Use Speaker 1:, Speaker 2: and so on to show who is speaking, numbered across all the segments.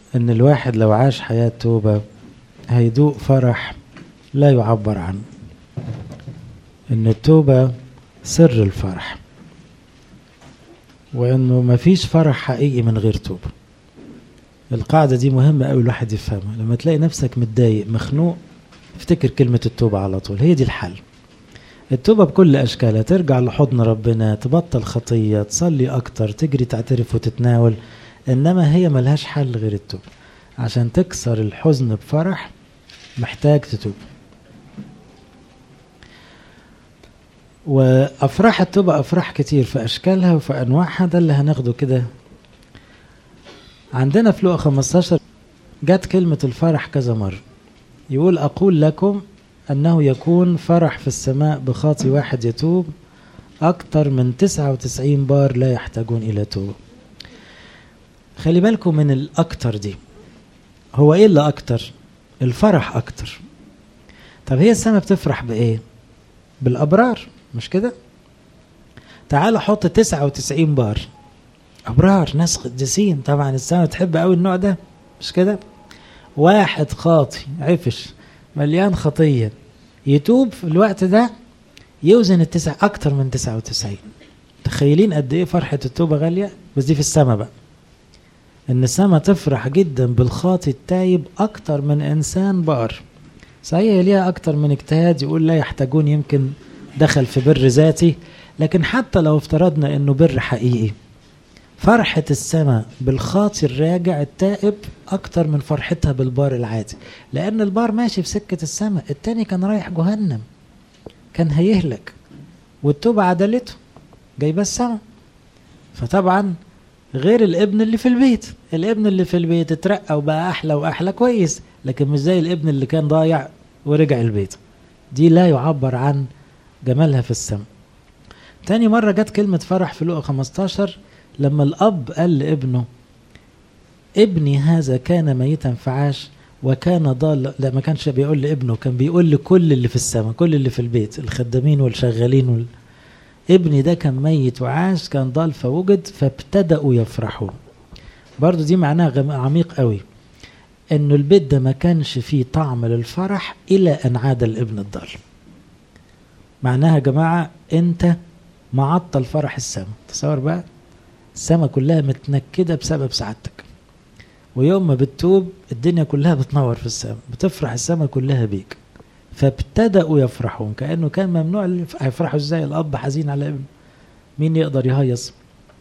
Speaker 1: ان الواحد لو عاش حياة توبة هيدوق فرح لا يعبر عنه ان التوبة سر الفرح وانه مفيش فرح حقيقي من غير توبة القاعدة دي مهمة قوي الواحد يفهمها لما تلاقي نفسك متضايق مخنوق افتكر كلمة التوبة على طول هي دي الحل التوبة بكل أشكالها ترجع لحضن ربنا تبطل خطية تصلي أكتر تجري تعترف وتتناول إنما هي ملهاش حل غير التوبة عشان تكسر الحزن بفرح محتاج تتوب وأفراح التوبة أفراح كتير في أشكالها وفي أنواعها ده اللي هناخده كده عندنا في لقا 15 جت كلمة الفرح كذا مرة يقول أقول لكم أنه يكون فرح في السماء بخاطي واحد يتوب أكتر من 99 بار لا يحتاجون إلى توبة خلي بالكم من الأكتر دي هو إيه اللي أكتر الفرح أكتر طب هي السماء بتفرح بإيه بالأبرار مش كده تعال حط 99 بار أبرار ناس قديسين طبعا السماء تحب قوي النوع ده مش كده واحد خاطي عفش مليان خطية يتوب في الوقت ده يوزن التسع أكتر من 99 تخيلين قد إيه فرحة التوبة غالية بس دي في السماء بقى إن السماء تفرح جدا بالخاطي التايب أكتر من إنسان بار صحيح ليها أكتر من اجتهاد يقول لا يحتاجون يمكن دخل في بر ذاتي لكن حتى لو افترضنا إنه بر حقيقي فرحة السماء بالخاطي الراجع التائب أكتر من فرحتها بالبار العادي لأن البار ماشي في سكة السماء التاني كان رايح جهنم كان هيهلك والتوبة عدلته جايبه السماء فطبعا غير الابن اللي في البيت الابن اللي في البيت اترقى وبقى أحلى وأحلى كويس لكن مش زي الابن اللي كان ضايع ورجع البيت دي لا يعبر عن جمالها في السماء تاني مرة جت كلمة فرح في لقا 15 لما الأب قال لابنه ابني هذا كان ميتا فعاش وكان ضال لا ما كانش بيقول لابنه كان بيقول لكل اللي في السماء كل اللي في البيت الخدامين والشغالين وال... ابني ده كان ميت وعاش كان ضال فوجد فابتدأوا يفرحوا برضو دي معناها عميق قوي انه البيت ده ما كانش فيه طعم للفرح الى ان عاد الابن الضال معناها يا جماعة انت معطل فرح السماء تصور بقى السماء كلها متنكده بسبب سعادتك ويوم ما بتتوب الدنيا كلها بتنور في السماء بتفرح السماء كلها بيك فابتدأوا يفرحون كأنه كان ممنوع هيفرحوا ازاي الأب حزين على ابنه مين يقدر يهيص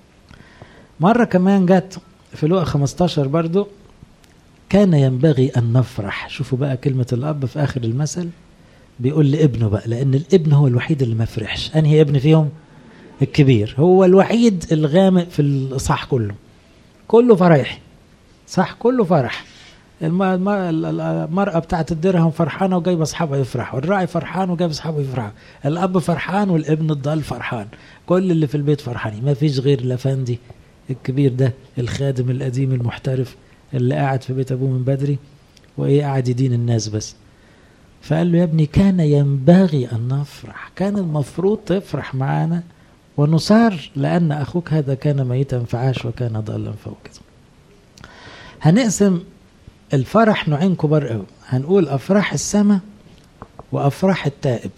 Speaker 1: مرة كمان جت في لقا 15 برضو كان ينبغي أن نفرح شوفوا بقى كلمة الأب في آخر المثل بيقول لابنه بقى لأن الابن هو الوحيد اللي ما فرحش أنهي ابن فيهم الكبير هو الوحيد الغامق في الإصحاح كله كله فرح صح كله فرح المرأة بتاعت الدرهم فرحانة وجايبة أصحابها يفرحوا الراعي فرحان وجايب أصحابه يفرحوا الأب فرحان والابن الضال فرحان كل اللي في البيت فرحانين ما فيش غير الأفندي الكبير ده الخادم القديم المحترف اللي قاعد في بيت أبوه من بدري وإيه قاعد يدين الناس بس فقال له يا ابني كان ينبغي أن نفرح كان المفروض تفرح معانا ونصار لأن أخوك هذا كان ميتا فعاش وكان ضالا فوجد هنقسم الفرح نوعين كبار قوي هنقول أفراح السماء وأفراح التائب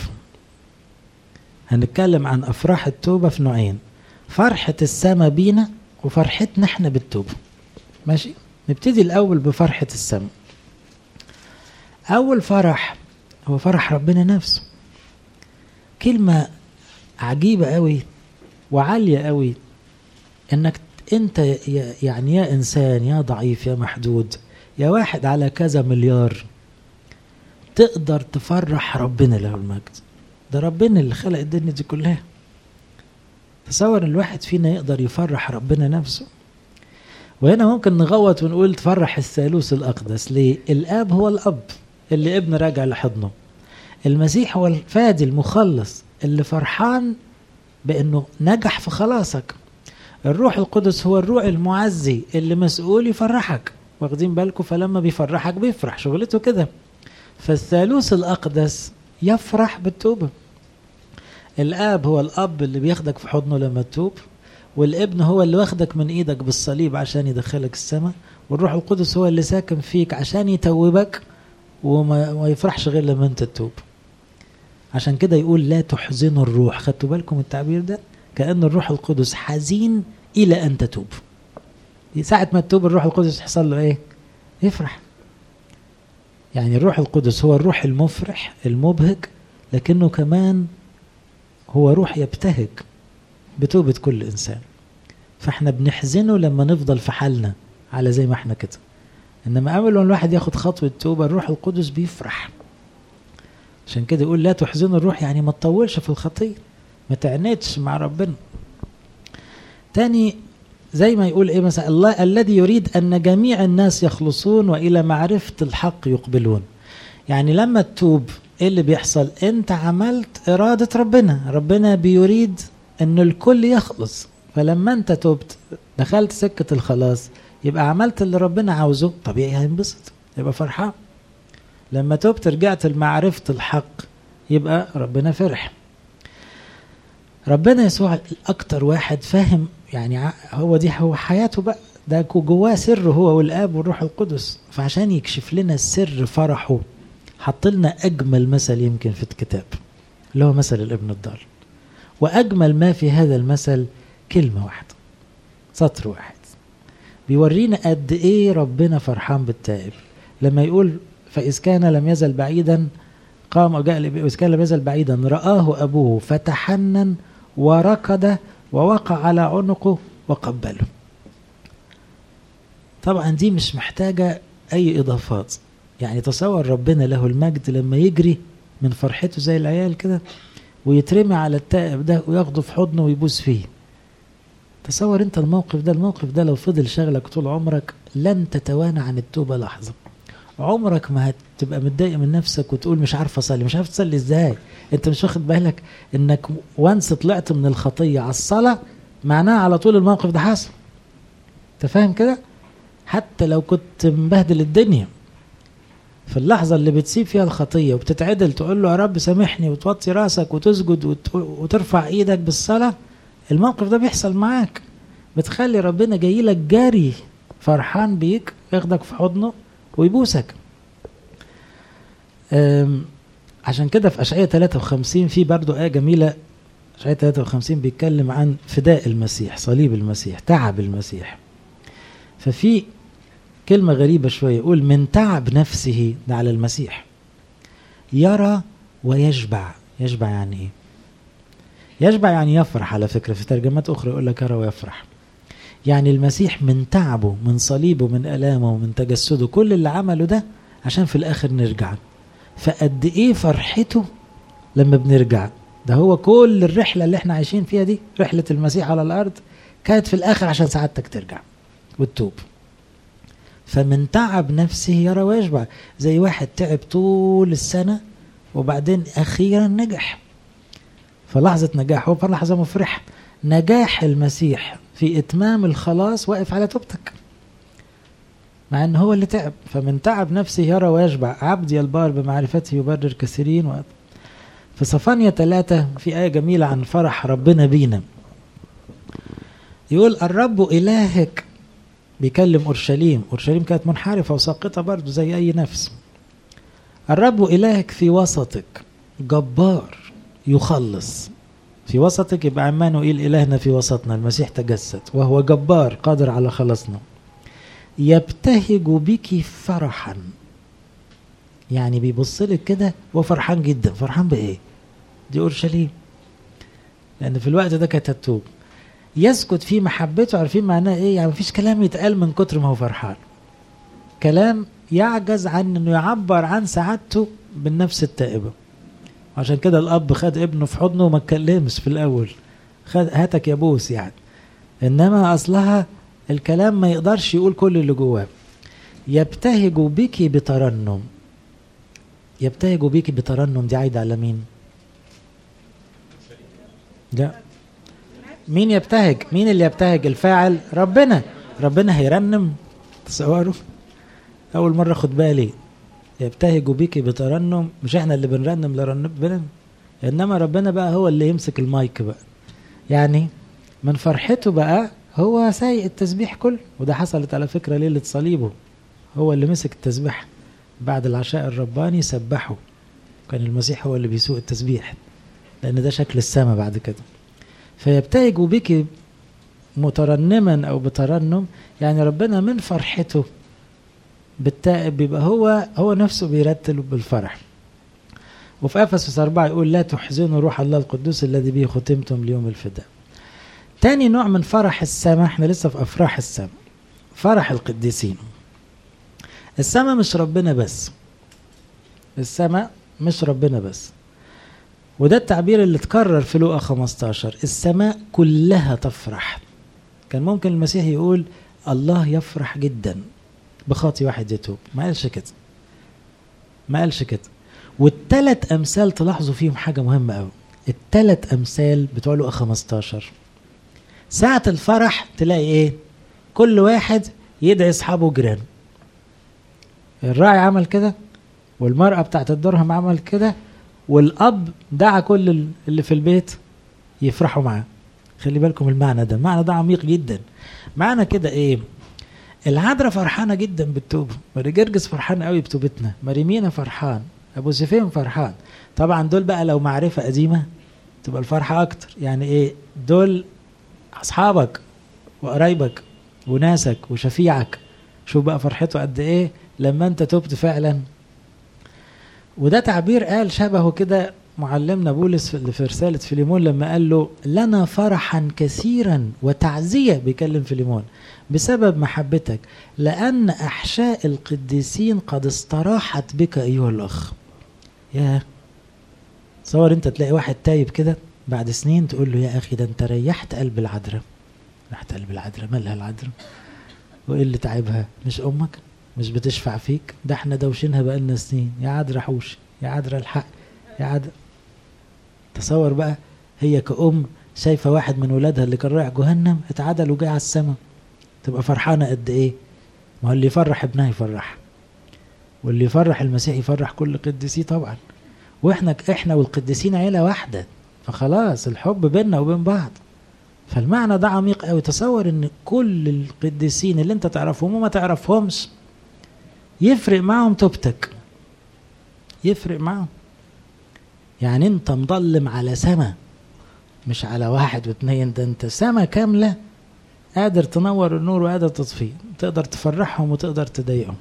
Speaker 1: هنتكلم عن أفراح التوبة في نوعين فرحة السماء بينا وفرحتنا احنا بالتوبة ماشي نبتدي الأول بفرحة السماء أول فرح هو فرح ربنا نفسه كلمة عجيبة قوي وعالية قوي انك انت يعني يا انسان يا ضعيف يا محدود يا واحد على كذا مليار تقدر تفرح ربنا له المجد ده ربنا اللي خلق الدنيا دي كلها تصور الواحد فينا يقدر يفرح ربنا نفسه وهنا ممكن نغوط ونقول تفرح الثالوث الأقدس ليه الآب هو الأب اللي ابن راجع لحضنه المسيح هو الفادي المخلص اللي فرحان بأنه نجح في خلاصك الروح القدس هو الروح المعزي اللي مسؤول يفرحك واخدين بالكم فلما بيفرحك بيفرح شغلته كده فالثالوث الأقدس يفرح بالتوبة الآب هو الأب اللي بياخدك في حضنه لما تتوب والابن هو اللي واخدك من ايدك بالصليب عشان يدخلك السماء والروح القدس هو اللي ساكن فيك عشان يتوبك وما يفرحش غير لما انت تتوب عشان كده يقول لا تحزنوا الروح خدتوا بالكم التعبير ده كأن الروح القدس حزين إلى أن تتوب ساعة ما تتوب الروح القدس يحصل له إيه يفرح يعني الروح القدس هو الروح المفرح المبهج لكنه كمان هو روح يبتهج بتوبة كل إنسان فاحنا بنحزنه لما نفضل في حالنا على زي ما احنا كده انما اول ما الواحد ياخد خطوه توبه الروح القدس بيفرح عشان كده يقول لا تحزنوا الروح يعني ما تطولش في الخطيه ما تعنتش مع ربنا تاني زي ما يقول ايه مثلا الله الذي يريد ان جميع الناس يخلصون والى معرفه الحق يقبلون يعني لما تتوب ايه اللي بيحصل انت عملت اراده ربنا ربنا بيريد ان الكل يخلص فلما انت تبت دخلت سكه الخلاص يبقى عملت اللي ربنا عاوزه طبيعي هينبسط يبقى فرحان لما تبت رجعت لمعرفة الحق يبقى ربنا فرح ربنا يسوع أكتر واحد فاهم يعني هو دي هو حياته بقى ده جواه سر هو والآب والروح القدس فعشان يكشف لنا سر فرحه حط لنا أجمل مثل يمكن في الكتاب اللي هو مثل الابن الضال وأجمل ما في هذا المثل كلمة واحدة سطر واحد بيورينا قد ايه ربنا فرحان بالتائب لما يقول فإذ كان لم يزل بعيدا قام جاء إذ كان لم يزل بعيدا رآه أبوه فتحنن وركض ووقع على عنقه وقبله طبعا دي مش محتاجة أي إضافات يعني تصور ربنا له المجد لما يجري من فرحته زي العيال كده ويترمي على التائب ده وياخده في حضنه ويبوس فيه تصور انت الموقف ده الموقف ده لو فضل شغلك طول عمرك لن تتوانى عن التوبه لحظه عمرك ما هتبقى متضايق من نفسك وتقول مش عارف اصلي مش عارف تصلي ازاي انت مش واخد بالك انك وانس طلعت من الخطيه على الصلاه معناها على طول الموقف ده حصل انت فاهم كده حتى لو كنت مبهدل الدنيا في اللحظة اللي بتسيب فيها الخطية وبتتعدل تقول له يا رب سامحني وتوطي راسك وتسجد وترفع ايدك بالصلاة الموقف ده بيحصل معاك بتخلي ربنا جاي لك جاري فرحان بيك ياخدك في حضنه ويبوسك عشان كده في أشعية 53 في برضو آية جميلة أشعية 53 بيتكلم عن فداء المسيح صليب المسيح تعب المسيح ففي كلمة غريبة شوية يقول من تعب نفسه ده على المسيح يرى ويشبع يشبع يعني ايه يشبع يعني يفرح على فكرة في ترجمات أخرى يقول لك يرى ويفرح يعني المسيح من تعبه من صليبه من ألامه من تجسده كل اللي عمله ده عشان في الآخر نرجع فقد إيه فرحته لما بنرجع ده هو كل الرحلة اللي احنا عايشين فيها دي رحلة المسيح على الأرض كانت في الآخر عشان سعادتك ترجع وتتوب فمن تعب نفسه يرى ويشبع زي واحد تعب طول السنة وبعدين أخيرا نجح فلحظة نجاح هو لحظة مفرحة نجاح المسيح في إتمام الخلاص واقف على توبتك مع أن هو اللي تعب فمن تعب نفسه يرى ويشبع عبدي البار بمعرفته يبرر كثيرين و... في صفانية ثلاثة في آية جميلة عن فرح ربنا بينا يقول الرب إلهك بيكلم أورشليم أورشليم كانت منحرفة وساقطة برضه زي أي نفس الرب إلهك في وسطك جبار يخلص في وسطك يبقى عمانوئيل إلهنا في وسطنا المسيح تجسد وهو جبار قادر على خلاصنا يبتهج بك فرحا يعني بيبص لك كده وفرحان جدا فرحان بإيه دي أورشليم لأن في الوقت ده كانت هتوب يسكت في محبته عارفين معناه ايه يعني مفيش كلام يتقال من كتر ما هو فرحان كلام يعجز عن انه يعبر عن سعادته بالنفس التائبه عشان كده الاب خد ابنه في حضنه وما اتكلمش في الاول خد هاتك يا بوس يعني انما اصلها الكلام ما يقدرش يقول كل اللي جواه يبتهج بك بترنم يبتهج بك بترنم دي عايده على مين لا مين يبتهج مين اللي يبتهج الفاعل ربنا ربنا هيرنم تصوروا اول مره خد بالي يبتهج بك بترنم مش احنا اللي بنرنم لربنا انما ربنا بقى هو اللي يمسك المايك بقى يعني من فرحته بقى هو سايق التسبيح كله وده حصلت على فكرة ليلة صليبه هو اللي مسك التسبيح بعد العشاء الرباني سبحه كان المسيح هو اللي بيسوق التسبيح لأن ده شكل السماء بعد كده فيبتهج بك مترنما أو بترنم يعني ربنا من فرحته بالتائب بيبقى هو هو نفسه بيرتل بالفرح وفي افسس أربعة يقول لا تحزنوا روح الله القدوس الذي به ختمتم ليوم الفداء تاني نوع من فرح السماء احنا لسه في افراح السماء فرح القديسين السماء مش ربنا بس السماء مش ربنا بس وده التعبير اللي اتكرر في لوقا 15 السماء كلها تفرح كان ممكن المسيح يقول الله يفرح جدا بخاطي واحد يتوب ما قالش كده ما قالش كده والثلاث امثال تلاحظوا فيهم حاجه مهمه قوي الثلاث امثال بتوع لقا 15 ساعه الفرح تلاقي ايه كل واحد يدعي اصحابه وجيرانه الراعي عمل كده والمرأة بتاعت الدرهم عمل كده والأب دعا كل اللي في البيت يفرحوا معاه خلي بالكم المعنى ده المعنى ده عميق جدا معنى كده ايه العذراء فرحانه جدا بالتوبه ماري جرجس فرحان قوي بتوبتنا مريمينا فرحان ابو سفين فرحان طبعا دول بقى لو معرفه قديمه تبقى الفرحه اكتر يعني ايه دول اصحابك وقرايبك وناسك وشفيعك شوف بقى فرحته قد ايه لما انت تبت فعلا وده تعبير قال شبهه كده معلمنا بولس اللي في رسالة فيليمون لما قال له لنا فرحا كثيرا وتعزية بيكلم فيليمون بسبب محبتك لأن أحشاء القديسين قد استراحت بك أيها الأخ يا تصور أنت تلاقي واحد تايب كده بعد سنين تقول له يا أخي ده أنت ريحت قلب العذراء ريحت قلب العذراء مالها العذراء وإيه اللي تعبها مش أمك مش بتشفع فيك ده احنا دوشينها بقالنا سنين يا عذراء حوش يا عذراء الحق يا عذراء تصور بقى هي كأم شايفة واحد من ولادها اللي كان رايح جهنم اتعدل وجاي على السما تبقى فرحانة قد ايه ما هو اللي يفرح ابنها يفرح واللي يفرح المسيح يفرح كل قديسيه طبعا واحنا احنا والقديسين عيلة واحدة فخلاص الحب بيننا وبين بعض فالمعنى ده عميق قوي تصور ان كل القديسين اللي انت تعرفهم وما تعرفهمش يفرق معهم توبتك يفرق معهم يعني انت مضلم على سما مش على واحد واثنين ده انت سما كاملة قادر تنور النور وقادر تطفيه تقدر تفرحهم وتقدر تضايقهم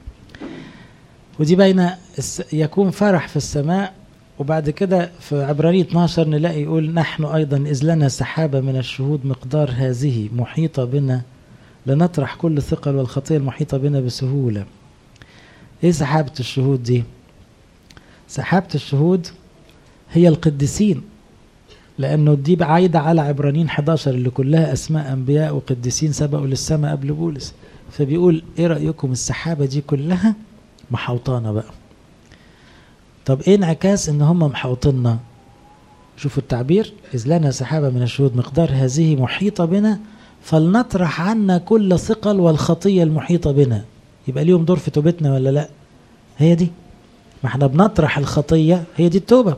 Speaker 1: ودي باينة يكون فرح في السماء وبعد كده في عبرانية 12 نلاقي يقول نحن أيضا إذ لنا سحابة من الشهود مقدار هذه محيطة بنا لنطرح كل ثقل والخطية المحيطة بنا بسهولة إيه سحابة الشهود دي؟ سحابة الشهود هي القديسين لأنه دي عايدة على عبرانيين 11 اللي كلها أسماء أنبياء وقديسين سبقوا للسماء قبل بولس فبيقول إيه رأيكم السحابة دي كلها محوطانا بقى طب إيه انعكاس إن هم محوطنا شوفوا التعبير إذ لنا سحابة من الشهود مقدار هذه محيطة بنا فلنطرح عنا كل ثقل والخطية المحيطة بنا يبقى ليهم دور في توبتنا ولا لا هي دي ما احنا بنطرح الخطية هي دي التوبة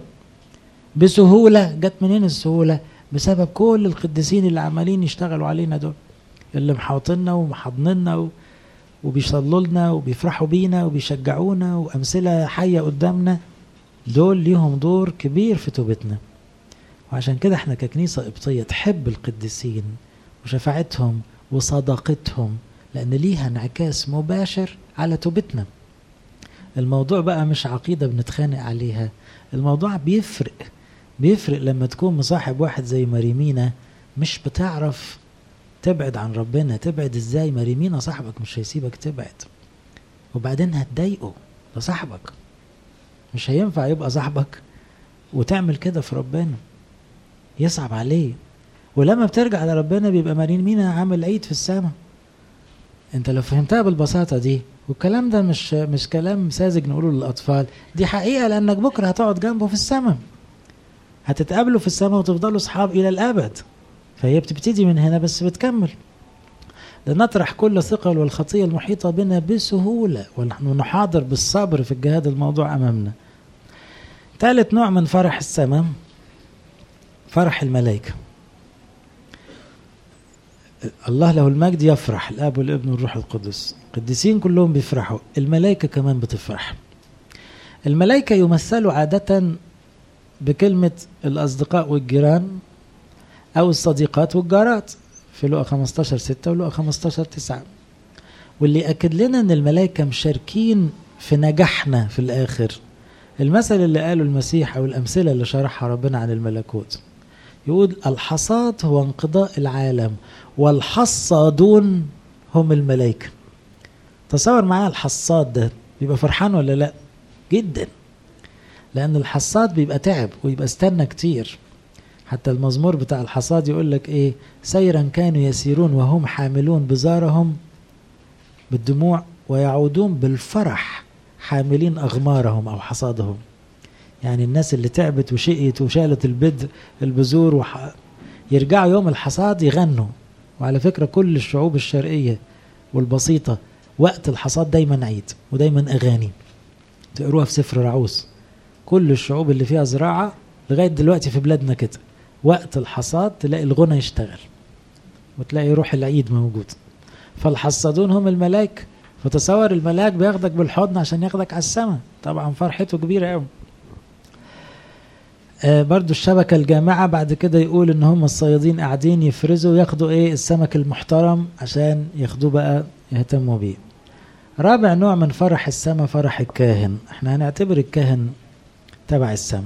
Speaker 1: بسهولة جت منين السهولة بسبب كل القديسين اللي عمالين يشتغلوا علينا دول اللي محاوطيننا ومحضننا و... وبيصلوا لنا وبيفرحوا بينا وبيشجعونا وأمثلة حية قدامنا دول ليهم دور كبير في توبتنا وعشان كده احنا ككنيسة قبطية تحب القديسين وشفاعتهم وصداقتهم لأن ليها انعكاس مباشر على توبتنا الموضوع بقى مش عقيدة بنتخانق عليها الموضوع بيفرق بيفرق لما تكون مصاحب واحد زي مريمينا مش بتعرف تبعد عن ربنا تبعد ازاي مريمينا صاحبك مش هيسيبك تبعد وبعدين هتضايقه ده صاحبك مش هينفع يبقى صاحبك وتعمل كده في ربنا يصعب عليه ولما بترجع لربنا بيبقى مريمينا عامل عيد في السماء انت لو فهمتها بالبساطه دي والكلام ده مش مش كلام ساذج نقوله للاطفال دي حقيقه لانك بكره هتقعد جنبه في السماء هتتقابلوا في السماء وتفضلوا اصحاب الى الابد فهي بتبتدي من هنا بس بتكمل لنطرح كل ثقل والخطيه المحيطه بنا بسهوله ونحن نحاضر بالصبر في الجهاد الموضوع امامنا ثالث نوع من فرح السماء فرح الملائكه الله له المجد يفرح الاب والابن والروح القدس القديسين كلهم بيفرحوا الملائكه كمان بتفرح الملائكه يمثلوا عاده بكلمه الاصدقاء والجيران او الصديقات والجارات في لقا 15 6 ولقا 15 9 واللي ياكد لنا ان الملائكه مشاركين في نجاحنا في الاخر المثل اللي قاله المسيح او الامثله اللي شرحها ربنا عن الملكوت يقول الحصاد هو انقضاء العالم والحصادون هم الملائكه تصور معايا الحصاد ده بيبقى فرحان ولا لا جدا لان الحصاد بيبقى تعب ويبقى استنى كتير حتى المزمور بتاع الحصاد يقول لك ايه سيرا كانوا يسيرون وهم حاملون بزارهم بالدموع ويعودون بالفرح حاملين اغمارهم او حصادهم يعني الناس اللي تعبت وشقيت وشالت البذر البذور وح... يرجعوا يوم الحصاد يغنوا وعلى فكره كل الشعوب الشرقيه والبسيطه وقت الحصاد دايما عيد ودايما اغاني تقروها في سفر رعوس كل الشعوب اللي فيها زراعه لغايه دلوقتي في بلادنا كده وقت الحصاد تلاقي الغنى يشتغل وتلاقي روح العيد موجود فالحصادون هم الملاك فتصور الملاك بياخدك بالحضن عشان ياخدك على السماء طبعا فرحته كبيره قوي آه برضو الشبكة الجامعة بعد كده يقول ان هم الصيادين قاعدين يفرزوا ياخدوا ايه السمك المحترم عشان ياخدوه بقى يهتموا بيه رابع نوع من فرح السماء فرح الكاهن احنا هنعتبر الكاهن تبع السماء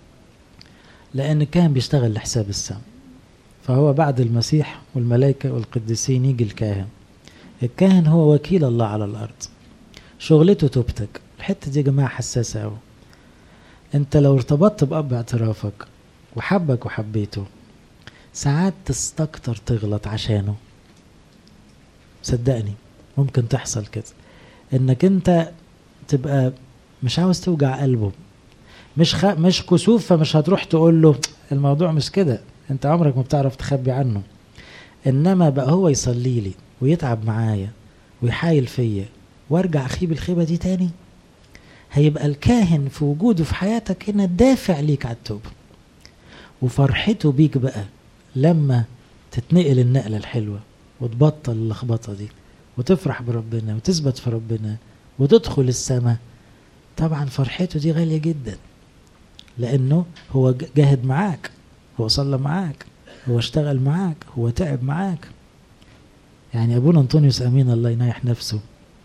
Speaker 1: لان الكاهن بيشتغل لحساب السماء فهو بعد المسيح والملائكة والقديسين يجي الكاهن الكاهن هو وكيل الله على الارض شغلته توبتك الحتة دي يا جماعة حساسة قوي انت لو ارتبطت باب اعترافك وحبك وحبيته ساعات تستكتر تغلط عشانه صدقني ممكن تحصل كده انك انت تبقى مش عاوز توجع قلبه مش خ... مش كسوف فمش هتروح تقول له الموضوع مش كده انت عمرك ما بتعرف تخبي عنه انما بقى هو يصلي لي ويتعب معايا ويحايل فيا وارجع اخيب الخيبه دي تاني هيبقى الكاهن في وجوده في حياتك هنا دافع ليك على التوبة وفرحته بيك بقى لما تتنقل النقلة الحلوة وتبطل اللخبطة دي وتفرح بربنا وتثبت في ربنا وتدخل السماء طبعا فرحته دي غالية جدا لأنه هو جاهد معاك هو صلى معاك هو اشتغل معاك هو تعب معاك يعني أبونا أنطونيوس أمين الله ينايح نفسه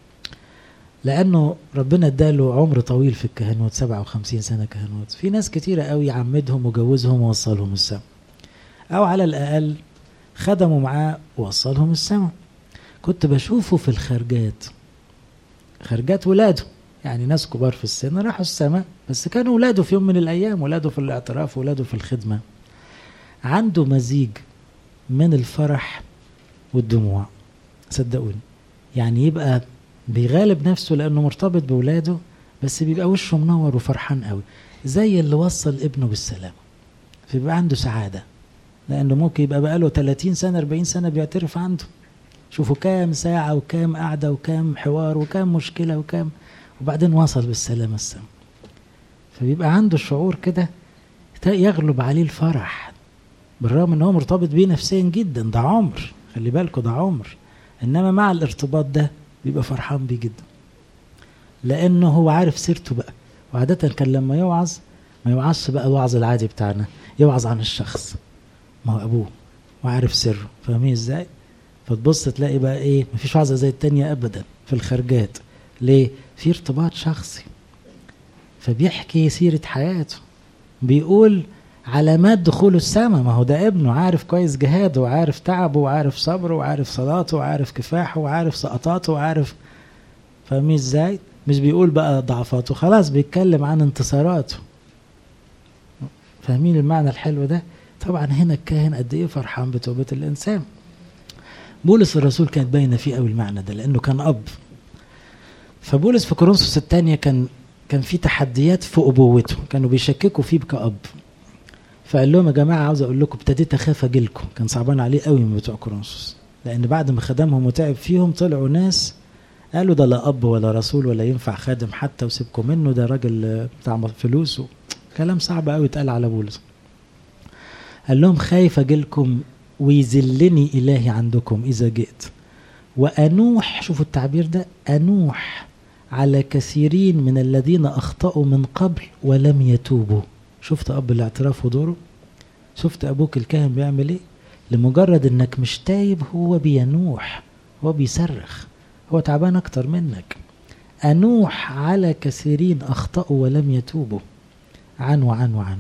Speaker 1: لانه ربنا اداله عمر طويل في الكهنوت 57 سنه كهنوت في ناس كتيره قوي عمدهم وجوزهم ووصلهم السماء او على الاقل خدموا معاه ووصلهم السماء كنت بشوفه في الخرجات خرجات ولاده يعني ناس كبار في السن راحوا السماء بس كانوا ولاده في يوم من الايام ولاده في الاعتراف ولاده في الخدمه عنده مزيج من الفرح والدموع صدقوني يعني يبقى بيغالب نفسه لانه مرتبط بولاده بس بيبقى وشه منور وفرحان قوي زي اللي وصل ابنه بالسلامه فبيبقى عنده سعاده لانه ممكن يبقى بقاله 30 سنه 40 سنه بيعترف عنده شوفوا كام ساعه وكام قعده وكام حوار وكام مشكله وكام وبعدين وصل بالسلامه السما فبيبقى عنده شعور كده يغلب عليه الفرح بالرغم ان هو مرتبط بيه نفسيا جدا ده عمر خلي بالكوا ده عمر انما مع الارتباط ده بيبقى فرحان بيه جدا لانه هو عارف سيرته بقى وعادة كان لما يوعظ ما يوعظش بقى الوعظ العادي بتاعنا يوعظ عن الشخص ما هو ابوه وعارف سره فاهمين ازاي فتبص تلاقي بقى ايه مفيش وعظة زي التانية ابدا في الخرجات ليه في ارتباط شخصي فبيحكي سيرة حياته بيقول علامات دخوله السماء ما هو ده ابنه عارف كويس جهاده وعارف تعبه وعارف صبره وعارف صلاته وعارف كفاحه وعارف سقطاته وعارف فاهمين ازاي مش بيقول بقى ضعفاته خلاص بيتكلم عن انتصاراته فاهمين المعنى الحلو ده طبعا هنا الكاهن قد ايه فرحان بتوبة الانسان بولس الرسول كانت باينه فيه قوي المعنى ده لانه كان اب فبولس في كورنثوس الثانيه كان كان في تحديات في ابوته كانوا بيشككوا فيه كاب فقال لهم يا جماعه عاوز اقول لكم ابتديت اخاف اجيلكم كان صعبان عليه قوي من بتوع كورنثوس لان بعد ما خدمهم وتعب فيهم طلعوا ناس قالوا ده لا اب ولا رسول ولا ينفع خادم حتى وسيبكم منه ده راجل بتاع فلوس كلام صعب قوي اتقال على بولس قال لهم خايف اجيلكم ويذلني إلهي عندكم إذا جئت وأنوح شوفوا التعبير ده أنوح على كثيرين من الذين أخطأوا من قبل ولم يتوبوا شفت أب الاعتراف ودوره شفت أبوك الكاهن بيعمل إيه لمجرد إنك مش تايب هو بينوح هو بيصرخ هو تعبان أكتر منك أنوح على كثيرين أخطأوا ولم يتوبوا عن وعن وعن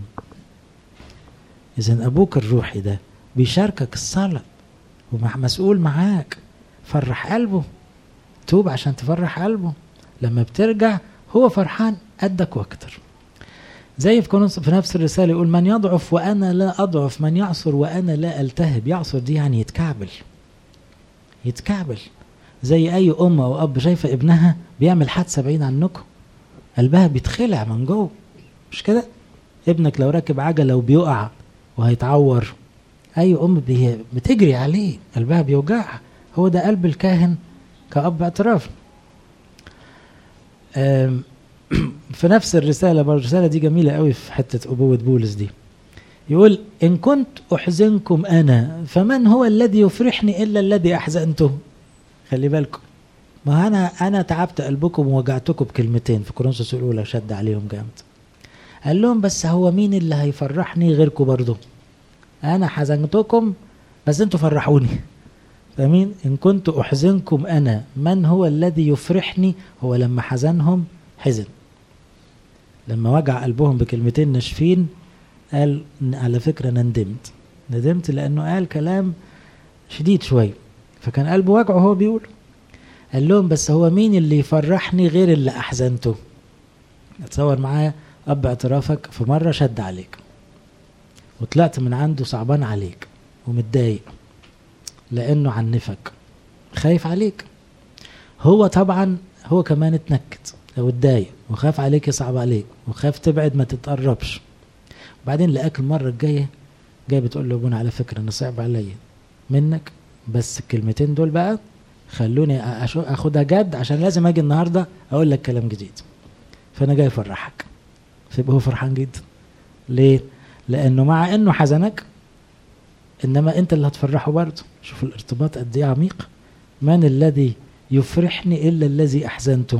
Speaker 1: إذا أبوك الروحي ده بيشاركك الصلاة ومسؤول معاك فرح قلبه توب عشان تفرح قلبه لما بترجع هو فرحان قدك واكتر زي في كونس في نفس الرسالة يقول من يضعف وأنا لا أضعف من يعصر وأنا لا ألتهب يعصر دي يعني يتكعبل يتكعبل زي أي أم أو أب شايفة ابنها بيعمل حادثة بعيد عنكم قلبها بيتخلع من جوه مش كده ابنك لو راكب عجلة وبيقع وهيتعور أي أم بتجري عليه قلبها بيوجعها هو ده قلب الكاهن كأب اعتراف في نفس الرسالة برضه الرسالة دي جميلة قوي في حتة أبوة بولس دي يقول إن كنت أحزنكم أنا فمن هو الذي يفرحني إلا الذي أحزنته خلي بالكم ما أنا أنا تعبت قلبكم ووجعتكم بكلمتين في كورنثوس الأولى شد عليهم جامد قال لهم بس هو مين اللي هيفرحني غيركم برضه أنا حزنتكم بس أنتوا فرحوني فمين إن كنت أحزنكم أنا من هو الذي يفرحني هو لما حزنهم حزن لما وجع قلبهم بكلمتين ناشفين قال على فكرة أنا ندمت ندمت لأنه قال كلام شديد شوية فكان قلبه وجعه هو بيقول قال لهم بس هو مين اللي يفرحني غير اللي أحزنته اتصور معايا أب اعترافك في مرة شد عليك وطلعت من عنده صعبان عليك ومتضايق لأنه عنفك خايف عليك هو طبعا هو كمان اتنكت او اتضايق وخاف عليك يصعب عليك وخاف تبعد ما تتقربش وبعدين لقاك المره الجايه جاي بتقول له ابونا على فكره انا صعب عليا منك بس الكلمتين دول بقى خلوني اخدها جد عشان لازم اجي النهارده اقول لك كلام جديد فانا جاي افرحك فيبقى هو فرحان جدا ليه لانه مع انه حزنك انما انت اللي هتفرحه برضه شوف الارتباط قد ايه عميق من الذي يفرحني الا الذي احزنته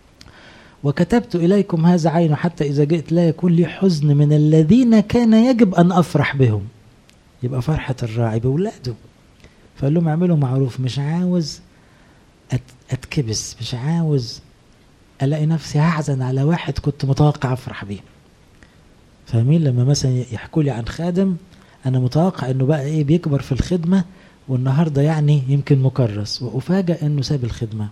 Speaker 1: وكتبت إليكم هذا عين حتى إذا جئت لا يكون لي حزن من الذين كان يجب أن أفرح بهم يبقى فرحة الراعي بولاده فقال لهم اعملوا معروف مش عاوز أتكبس مش عاوز ألاقي نفسي هحزن على واحد كنت متوقع أفرح بيه فاهمين لما مثلا يحكوا لي عن خادم أنا متوقع إنه بقى إيه بيكبر في الخدمة والنهارده يعني يمكن مكرس وأفاجأ إنه ساب الخدمة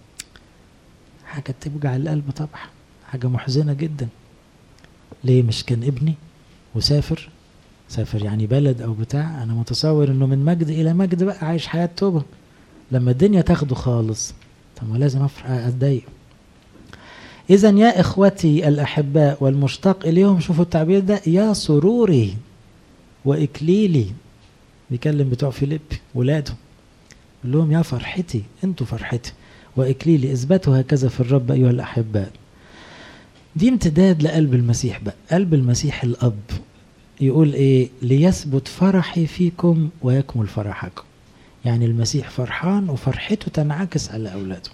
Speaker 1: حاجة توجع القلب طبعا حاجة محزنة جدا ليه مش كان ابني وسافر سافر يعني بلد او بتاع انا متصور انه من مجد الى مجد بقى عايش حياة توبة لما الدنيا تاخده خالص طب ما لازم افرح اتضايق اذا يا اخوتي الاحباء والمشتاق اليهم شوفوا التعبير ده يا سروري واكليلي بيكلم بتوع فيليب ولاده يقول لهم يا فرحتي انتوا فرحتي وإكليلي اثبتوا هكذا في الرب أيها الأحباء دي امتداد لقلب المسيح بقى قلب المسيح الأب يقول إيه ليثبت فرحي فيكم ويكمل فرحكم يعني المسيح فرحان وفرحته تنعكس على أولاده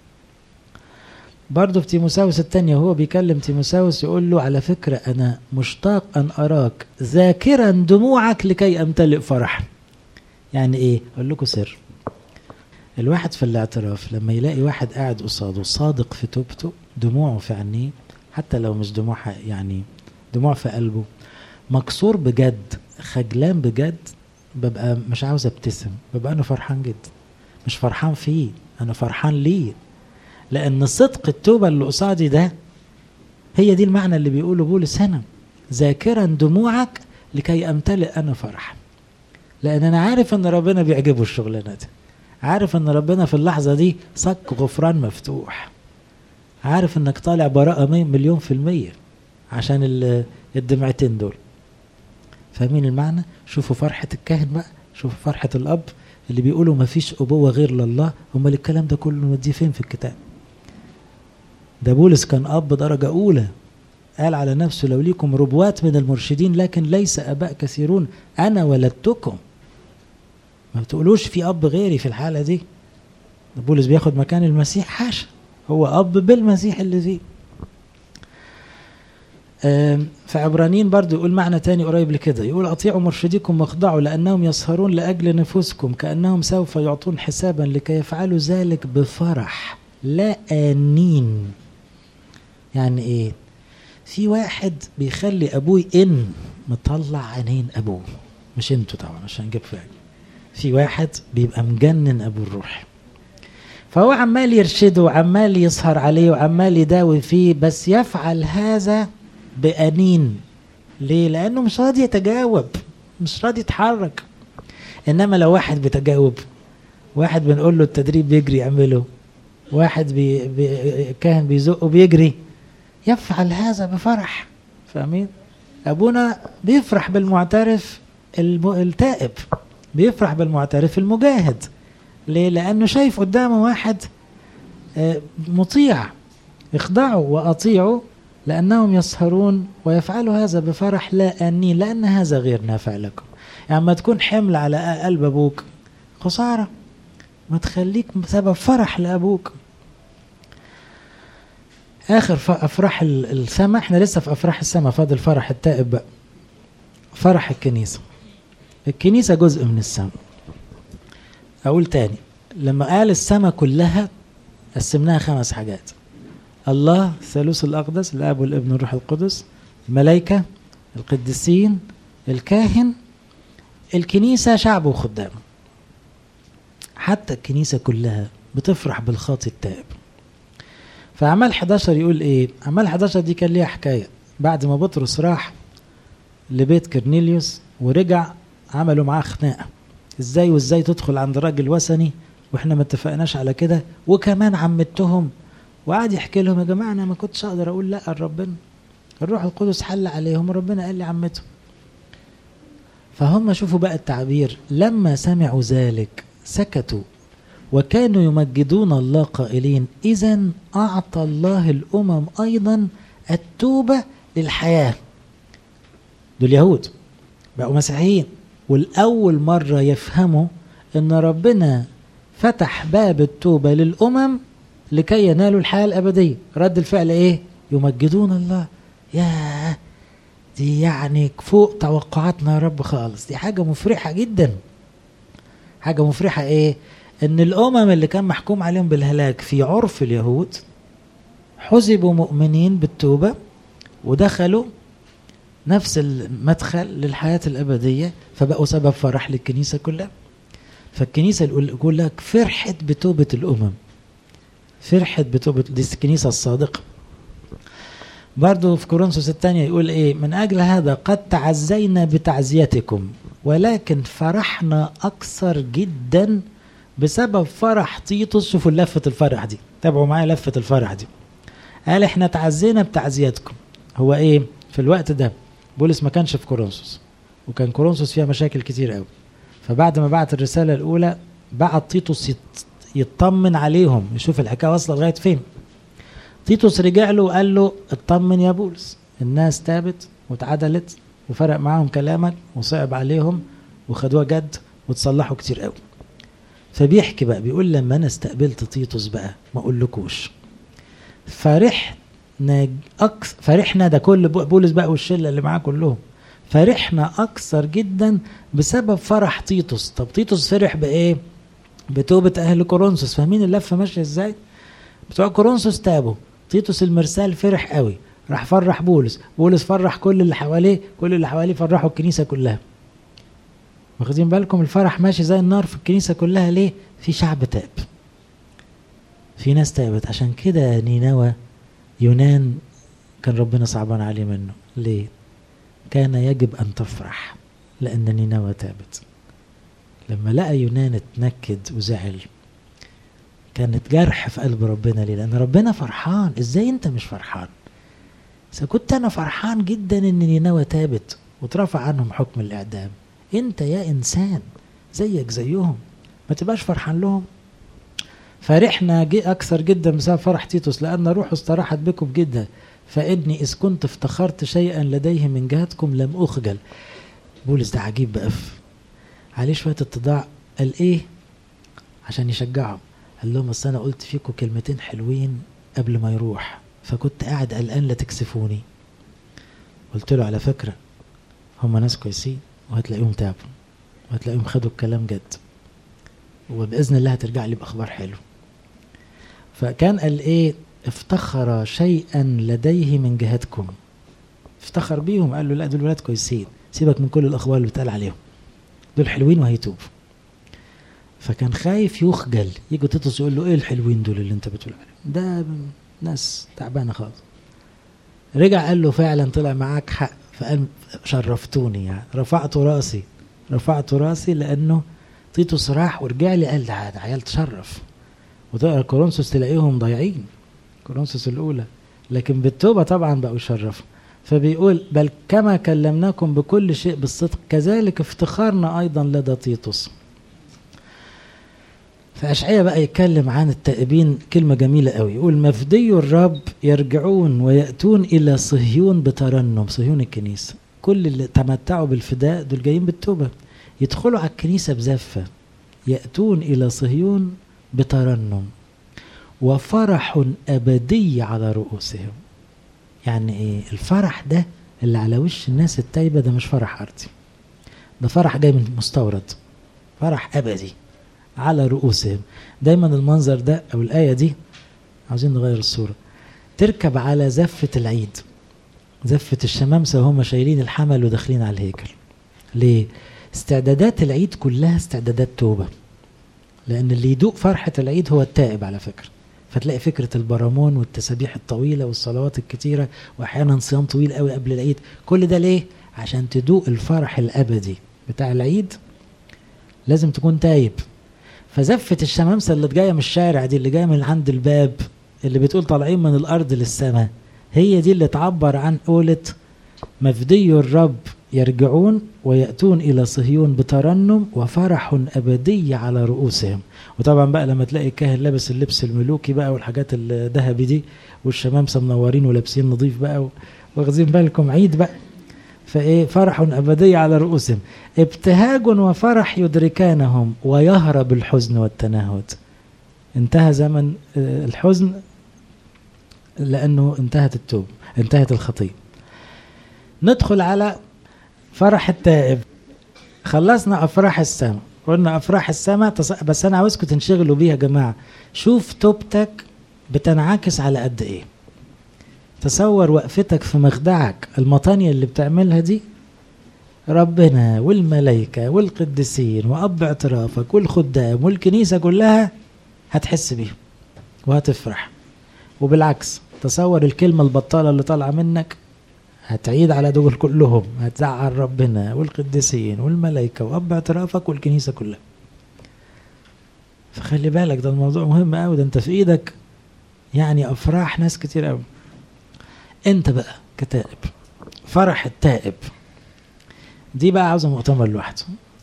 Speaker 1: برضه في تيموساوس الثانية وهو بيكلم تيموساوس يقول له على فكرة أنا مشتاق أن أراك ذاكرا دموعك لكي أمتلئ فرحا يعني إيه أقول لكم سر الواحد في الاعتراف لما يلاقي واحد قاعد قصاده صادق في توبته دموعه في عينيه حتى لو مش دموع يعني دموع في قلبه مكسور بجد خجلان بجد ببقى مش عاوز ابتسم ببقى انا فرحان جدا مش فرحان فيه انا فرحان ليه لان صدق التوبه اللي قصادي ده هي دي المعنى اللي بيقوله بولس هنا ذاكرا دموعك لكي امتلئ انا فرحا لان انا عارف ان ربنا بيعجبه الشغلانه دي عارف ان ربنا في اللحظه دي صك غفران مفتوح عارف انك طالع براءة مليون في المية عشان الدمعتين دول فاهمين المعنى شوفوا فرحة الكاهن بقى شوفوا فرحة الأب اللي بيقولوا ما فيش أبوة غير لله امال الكلام ده كله نوديه فين في الكتاب ده بولس كان أب درجة أولى قال على نفسه لو ليكم ربوات من المرشدين لكن ليس أباء كثيرون أنا ولدتكم ما بتقولوش في اب غيري في الحاله دي بولس بياخد مكان المسيح حاشا هو اب بالمسيح اللي فيه في عبرانيين برضو يقول معنى تاني قريب لكده يقول أطيعوا مرشديكم واخضعوا لأنهم يسهرون لأجل نفوسكم كأنهم سوف يعطون حسابا لكي يفعلوا ذلك بفرح لا آنين يعني إيه في واحد بيخلي أبوه إن مطلع عينين أبوه مش انتوا طبعا عشان نجيب فاهم في واحد بيبقى مجنن أبوه الروحي فهو عمال يرشده وعمال يسهر عليه وعمال يداوي فيه بس يفعل هذا بأنين ليه؟ لأنه مش راضي يتجاوب مش راضي يتحرك إنما لو واحد بيتجاوب واحد بنقول له التدريب بيجري يعمله واحد بي بي كاهن بيزقه بيجري يفعل هذا بفرح فاهمين؟ أبونا بيفرح بالمعترف التائب بيفرح بالمعترف المجاهد ليه؟ لأنه شايف قدامه واحد مطيع اخضعوا وأطيعوا لأنهم يسهرون ويفعلوا هذا بفرح لا أني لأن هذا غير نافع لكم يعني ما تكون حمل على قلب أبوك خسارة ما تخليك سبب فرح لأبوك آخر أفراح السماء احنا لسه في أفراح السماء فاضل فرح التائب بقى فرح الكنيسة الكنيسة جزء من السماء أقول تاني لما قال السماء كلها قسمناها خمس حاجات الله الثالوث الأقدس الآب والابن والروح القدس الملائكة القديسين الكاهن الكنيسة شعب وخدام حتى الكنيسة كلها بتفرح بالخاطي التائب فأعمال 11 يقول إيه أعمال 11 دي كان ليها حكاية بعد ما بطرس راح لبيت كرنيليوس ورجع عملوا معاه خناقة ازاي وازاي تدخل عند راجل وثني واحنا ما اتفقناش على كده وكمان عمتهم وقعد يحكي لهم يا جماعه انا ما كنتش اقدر اقول لا لربنا الروح القدس حل عليهم وربنا قال لي عمته فهم شوفوا بقى التعبير لما سمعوا ذلك سكتوا وكانوا يمجدون الله قائلين اذا اعطى الله الامم ايضا التوبه للحياه دول يهود بقوا مسيحيين والاول مره يفهموا ان ربنا فتح باب التوبه للامم لكي ينالوا الحياه الابديه رد الفعل ايه يمجدون الله يا دي يعني فوق توقعاتنا يا رب خالص دي حاجه مفرحه جدا حاجه مفرحه ايه ان الامم اللي كان محكوم عليهم بالهلاك في عرف اليهود حسبوا مؤمنين بالتوبه ودخلوا نفس المدخل للحياه الابديه فبقوا سبب فرح للكنيسه كلها فالكنيسه يقول لك فرحت بتوبه الامم فرحت بتوبه دي الكنيسه الصادقه برضو في كورنثوس الثانية يقول ايه من اجل هذا قد تعزينا بتعزيتكم ولكن فرحنا اكثر جدا بسبب فرح تيتوس شوفوا لفة الفرح دي تابعوا معايا لفة الفرح دي قال احنا تعزينا بتعزيتكم هو ايه في الوقت ده بولس ما كانش في كورنثوس وكان كورنثوس فيها مشاكل كتير قوي فبعد ما بعت الرسالة الأولى بعت تيتوس يطمن عليهم يشوف الحكاية واصلة لغاية فين تيتوس رجع له وقال له اطمن يا بولس الناس تابت واتعدلت وفرق معاهم كلامك وصعب عليهم وخدوها جد وتصلحوا كتير قوي فبيحكي بقى بيقول لما انا استقبلت تيتوس بقى ما اقولكوش فرحنا أكثر فرحنا ده كل بولس بقى والشله اللي معاه كلهم فرحنا اكثر جدا بسبب فرح تيتوس طب تيتوس فرح بايه بتوبه اهل كورنثوس فاهمين اللفه ماشيه ازاي بتوع كورنثوس تابوا تيتوس المرسال فرح قوي راح فرح بولس بولس فرح كل اللي حواليه كل اللي حواليه فرحوا الكنيسه كلها واخدين بالكم الفرح ماشي زي النار في الكنيسه كلها ليه في شعب تاب في ناس تابت عشان كده نينوى يونان كان ربنا صعبان عليه منه ليه كان يجب ان تفرح لان نينوى تابت لما لقى يونان اتنكد وزعل كانت جرح في قلب ربنا ليه لان ربنا فرحان ازاي انت مش فرحان اذا كنت انا فرحان جدا ان نينوى تابت واترفع عنهم حكم الاعدام انت يا انسان زيك زيهم ما تبقاش فرحان لهم فرحنا جي اكثر جدا بسبب فرح تيتوس لان روحه استراحت بكم جدا فاني اذ كنت افتخرت شيئا لديه من جهتكم لم اخجل بولس ده عجيب بقى عليه شويه اتضاع قال ايه عشان يشجعهم قال لهم اصل انا قلت فيكم كلمتين حلوين قبل ما يروح فكنت قاعد قلقان لا تكسفوني قلت له على فكره هم ناس كويسين وهتلاقيهم تعبوا وهتلاقيهم خدوا الكلام جد وباذن الله هترجع لي باخبار حلو فكان قال ايه افتخر شيئا لديه من جهتكم افتخر بيهم قال له لا دول ولاد كويسين سيبك من كل الاخبار اللي بتقال عليهم دول حلوين وهيتوبوا فكان خايف يخجل يجي تيتوس يقول له ايه الحلوين دول اللي انت بتقول عليهم ده ناس تعبانه خالص رجع قال له فعلا طلع معاك حق فقال شرفتوني يعني رفعت راسي رفعت راسي لانه تيتوس راح ورجع لي قال ده عيال تشرف وتقرا كورنثوس تلاقيهم ضايعين كورنثوس الاولى لكن بالتوبه طبعا بقوا يشرفوا فبيقول بل كما كلمناكم بكل شيء بالصدق كذلك افتخارنا ايضا لدى تيتوس فأشعية بقى يتكلم عن التائبين كلمة جميلة قوي يقول مفدي الرب يرجعون ويأتون إلى صهيون بترنم صهيون الكنيسة كل اللي تمتعوا بالفداء دول جايين بالتوبة يدخلوا على الكنيسة بزفة يأتون إلى صهيون بترنم وفرح أبدي على رؤوسهم يعني إيه الفرح ده اللي على وش الناس التايبة ده مش فرح أرضي ده فرح جاي من مستورد فرح أبدي على رؤوسهم دايما المنظر ده او الايه دي عاوزين نغير الصوره تركب على زفه العيد زفه الشمامسه وهم شايلين الحمل وداخلين على الهيكل ليه استعدادات العيد كلها استعدادات توبه لان اللي يدوق فرحه العيد هو التائب على فكره فتلاقي فكره البرامون والتسابيح الطويله والصلوات الكتيره واحيانا صيام طويل قوي قبل العيد كل ده ليه عشان تدوق الفرح الابدي بتاع العيد لازم تكون تايب فزفة الشمامسة اللي جاية من الشارع دي اللي جاية من عند الباب اللي بتقول طالعين من الأرض للسماء هي دي اللي تعبر عن قولة مفدي الرب يرجعون ويأتون إلى صهيون بترنم وفرح أبدي على رؤوسهم وطبعا بقى لما تلاقي الكاهن لابس اللبس الملوكي بقى والحاجات الذهبي دي والشمامسة منورين ولابسين نظيف بقى واخذين بالكم عيد بقى فايه فرح ابدي على رؤوسهم ابتهاج وفرح يدركانهم ويهرب الحزن والتنهد انتهى زمن الحزن لانه انتهت التوب انتهت الخطيه ندخل على فرح التائب خلصنا افراح السماء قلنا افراح السماء بس انا عاوزكم تنشغلوا بيها يا جماعه شوف توبتك بتنعكس على قد ايه تصور وقفتك في مخدعك المطانية اللي بتعملها دي ربنا والملائكة والقديسين وأب اعترافك والخدام والكنيسة كلها هتحس بيهم وهتفرح وبالعكس تصور الكلمة البطالة اللي طالعة منك هتعيد على دول كلهم هتزعل ربنا والقديسين والملائكة وأب اعترافك والكنيسة كلها فخلي بالك ده الموضوع مهم قوي ده انت في ايدك يعني افراح ناس كتير قوي انت بقى كتائب فرح التائب دي بقى عاوزه مؤتمر لوحده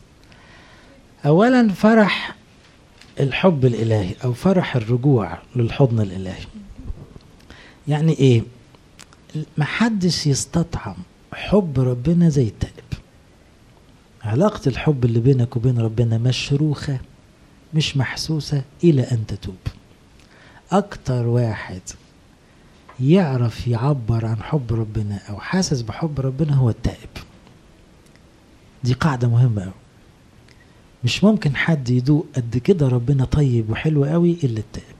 Speaker 1: اولا فرح الحب الالهي او فرح الرجوع للحضن الالهي يعني ايه محدش يستطعم حب ربنا زي التائب علاقة الحب اللي بينك وبين ربنا مشروخة مش محسوسة إلى أن تتوب أكتر واحد يعرف يعبر عن حب ربنا او حاسس بحب ربنا هو التائب دي قاعده مهمه قوي مش ممكن حد يدوق قد كده ربنا طيب وحلو قوي الا التائب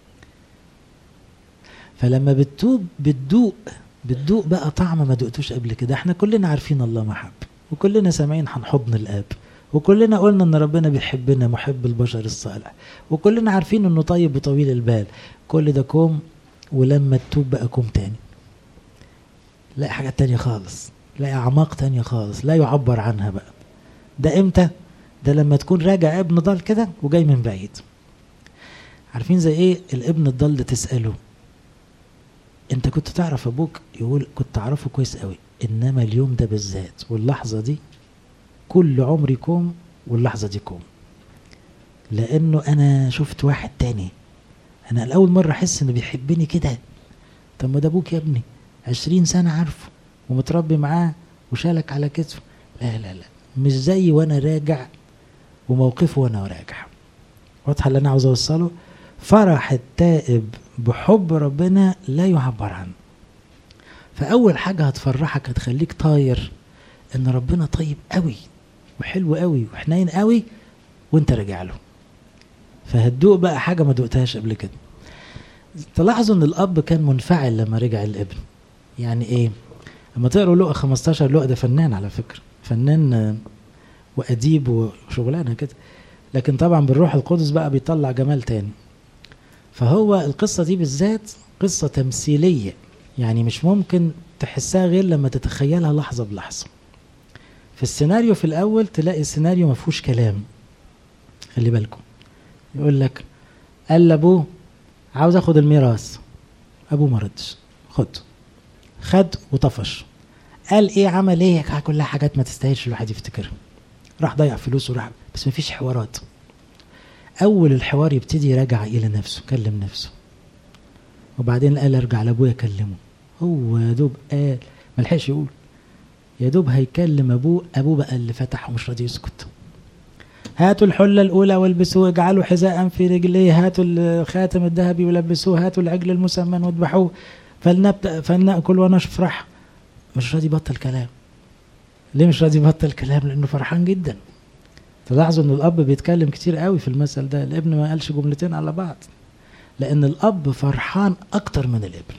Speaker 1: فلما بتتوب بتدوق بتدوق بقى طعم ما دقتوش قبل كده احنا كلنا عارفين الله محب وكلنا سامعين عن حضن الاب وكلنا قلنا ان ربنا بيحبنا محب البشر الصالح وكلنا عارفين انه طيب وطويل البال كل ده كوم ولما تتوب بقى كوم تاني لاقي حاجات تانية خالص لاقي أعماق تانية خالص لا يعبر عنها بقى ده إمتى؟ ده لما تكون راجع ابن ضال كده وجاي من بعيد عارفين زي ايه الابن الضال ده تسأله انت كنت تعرف ابوك يقول كنت اعرفه كويس قوي انما اليوم ده بالذات واللحظة دي كل عمري كوم واللحظة دي كوم لانه انا شفت واحد تاني انا الاول مره احس انه بيحبني كده طب ما ده ابوك يا ابني عشرين سنه عارفه ومتربي معاه وشالك على كتفه لا لا لا مش زي وانا راجع وموقفه وانا راجع واضحه اللي انا عاوز اوصله فرح التائب بحب ربنا لا يعبر عنه فاول حاجه هتفرحك هتخليك طاير ان ربنا طيب قوي وحلو قوي وحنين قوي وانت راجع له فهتدوق بقى حاجه ما دقتهاش قبل كده تلاحظوا ان الاب كان منفعل لما رجع الابن يعني ايه لما تقروا لقى 15 لقى ده فنان على فكره فنان واديب وشغلانه كده لكن طبعا بالروح القدس بقى بيطلع جمال تاني فهو القصه دي بالذات قصه تمثيليه يعني مش ممكن تحسها غير لما تتخيلها لحظه بلحظه في السيناريو في الاول تلاقي السيناريو ما فيهوش كلام خلي بالكم يقول لك قال لابوه عاوز اخد الميراث ابوه ما ردش خد خد وطفش قال ايه عمل ايه كلها حاجات ما تستاهلش الواحد يفتكرها راح ضيع فلوسه وراح بس ما فيش حوارات اول الحوار يبتدي يراجع الى نفسه كلم نفسه وبعدين قال ارجع لابويا اكلمه هو يا دوب قال ما لحقش يقول يا دوب هيكلم ابوه ابوه بقى اللي فتح ومش راضي يسكت هاتوا الحلة الأولى والبسوه اجعلوا حذاء في رجليه هاتوا الخاتم الذهبي ولبسوه هاتوا العجل المسمن واذبحوه فلنبدأ فلنأكل ونفرح مش راضي يبطل كلام ليه مش راضي يبطل كلام لأنه فرحان جدا تلاحظوا ان الاب بيتكلم كتير قوي في المثل ده الابن ما قالش جملتين على بعض لان الاب فرحان اكتر من الابن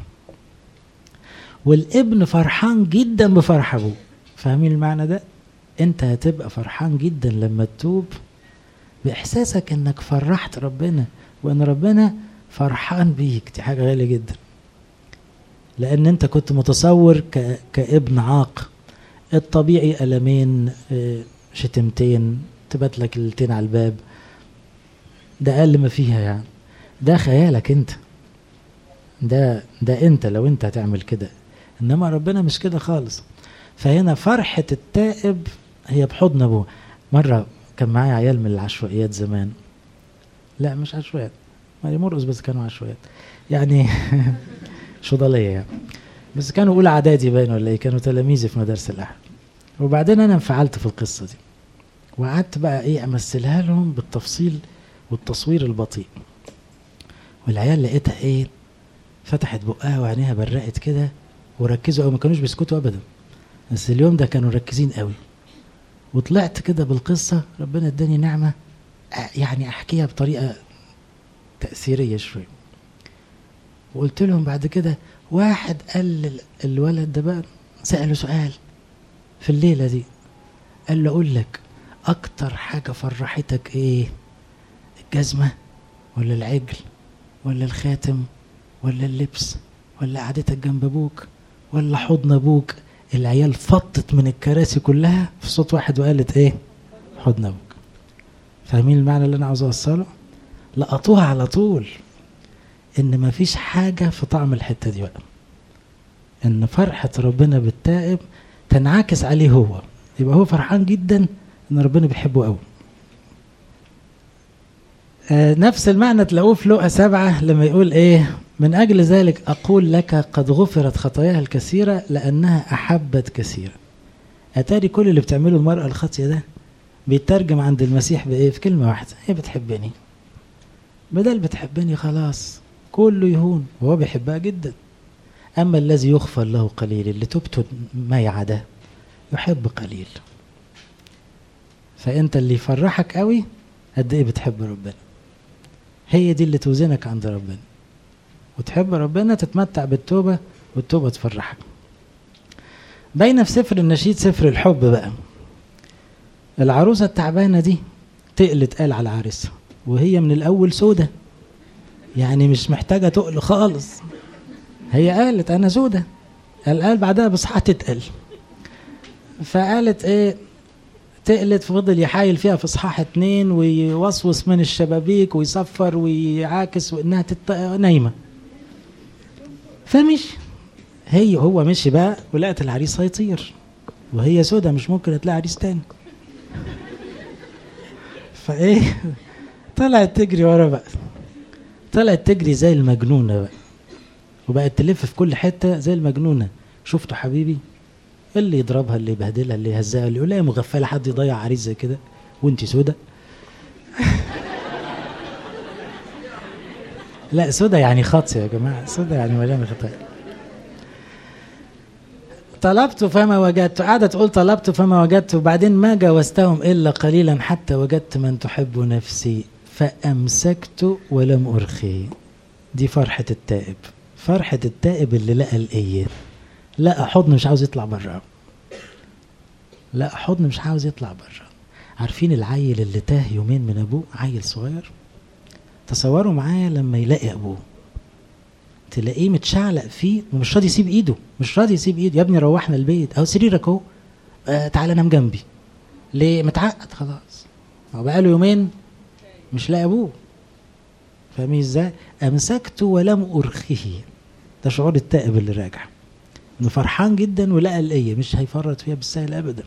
Speaker 1: والابن فرحان جدا بفرح ابوه فاهمين المعنى ده انت هتبقى فرحان جدا لما تتوب باحساسك انك فرحت ربنا وان ربنا فرحان بيك دي حاجه غاليه جدا لان انت كنت متصور ك... كابن عاق الطبيعي ألمين شتمتين تبات لك ليلتين على الباب ده اقل ما فيها يعني ده خيالك انت ده ده انت لو انت هتعمل كده انما ربنا مش كده خالص فهنا فرحة التائب هي بحضن ابوه مرة كان معايا عيال من العشوائيات زمان لا مش عشوائيات ما مرقص بس كانوا عشوائيات يعني شضلية يعني بس كانوا اولى اعدادي باين ولا ايه كانوا تلاميذي في مدارس الاحد وبعدين انا انفعلت في القصة دي وقعدت بقى ايه امثلها لهم بالتفصيل والتصوير البطيء والعيال لقيتها ايه فتحت بقها وعينيها برقت كده وركزوا قوي ما كانوش بيسكتوا ابدا بس اليوم ده كانوا مركزين قوي وطلعت كده بالقصه ربنا اداني نعمه يعني احكيها بطريقه تاثيريه شويه وقلت لهم بعد كده واحد قال الولد ده بقى ساله سؤال في الليله دي قال له اقول لك اكتر حاجه فرحتك ايه الجزمه ولا العجل ولا الخاتم ولا اللبس ولا قعدتك جنب ابوك ولا حضن ابوك العيال فطت من الكراسي كلها في صوت واحد وقالت ايه حضن ابوك فاهمين المعنى اللي انا عاوز اوصله لقطوها على طول ان مفيش حاجه في طعم الحته دي بقى ان فرحه ربنا بالتائب تنعكس عليه هو يبقى هو فرحان جدا ان ربنا بيحبه قوي آه نفس المعنى تلاقوه في لقا سبعة لما يقول ايه من أجل ذلك أقول لك قد غفرت خطاياها الكثيرة لأنها أحبت كثيرا أتاري كل اللي بتعمله المرأة الخاطية ده بيترجم عند المسيح بإيه في كلمة واحدة هي بتحبني بدل بتحبني خلاص كله يهون وهو بيحبها جدا أما الذي يغفر له قليل اللي تبت ما يعده يحب قليل فأنت اللي يفرحك قوي قد إيه بتحب ربنا هي دي اللي توزنك عند ربنا وتحب ربنا تتمتع بالتوبة والتوبة تفرحك باينة في سفر النشيد سفر الحب بقى العروسة التعبانة دي تقلت قال على عريسها وهي من الأول سودة يعني مش محتاجة تقل خالص هي قالت أنا سودة قال قال بعدها بصحة تتقل فقالت إيه تقلت فضل يحايل فيها في اصحاح اتنين ويوسوس من الشبابيك ويصفر ويعاكس وانها تت... نايمه فمشي هي هو مشي بقى ولقت العريس هيطير وهي سودة مش ممكن تلاقي عريس تاني فايه طلعت تجري ورا بقى طلعت تجري زي المجنونه بقى وبقت تلف في كل حته زي المجنونه شفتوا حبيبي اللي يضربها اللي يبهدلها اللي يهزها اللي يقول لها مغفله حد يضيع عريس زي كده وانت سودة لا سودا يعني خاطئ يا جماعة سودا يعني مليانة خطايا طلبت فما وجدت قاعدة تقول طلبت فما وجدت وبعدين ما جاوزتهم إلا قليلا حتى وجدت من تحب نفسي فأمسكت ولم أرخي دي فرحة التائب فرحة التائب اللي لقى الإيه لقى حضن مش عاوز يطلع بره لقى حضن مش عاوز يطلع بره عارفين العيل اللي تاه يومين من أبوه عيل صغير تصوروا معايا لما يلاقي أبوه تلاقيه متشعلق فيه ومش راضي يسيب ايده مش راضي يسيب ايده يا ابني روحنا البيت اهو سريرك اهو آه تعالى نام جنبي ليه متعقد خلاص هو بقاله يومين مش لاقي ابوه فاهمين ازاي امسكته ولم ارخيه ده شعور التائب اللي راجع انه فرحان جدا ولقى الايه مش هيفرط فيها بالسهل ابدا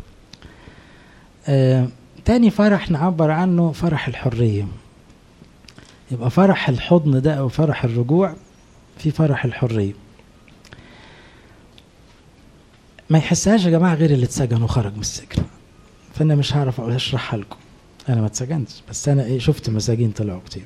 Speaker 1: آه تاني فرح نعبر عنه فرح الحريه يبقى فرح الحضن ده او فرح الرجوع في فرح الحريه ما يحسهاش يا جماعه غير اللي اتسجن وخرج من السجن فانا مش هعرف اشرحها لكم انا ما اتسجنتش بس انا ايه شفت مساجين طلعوا كتير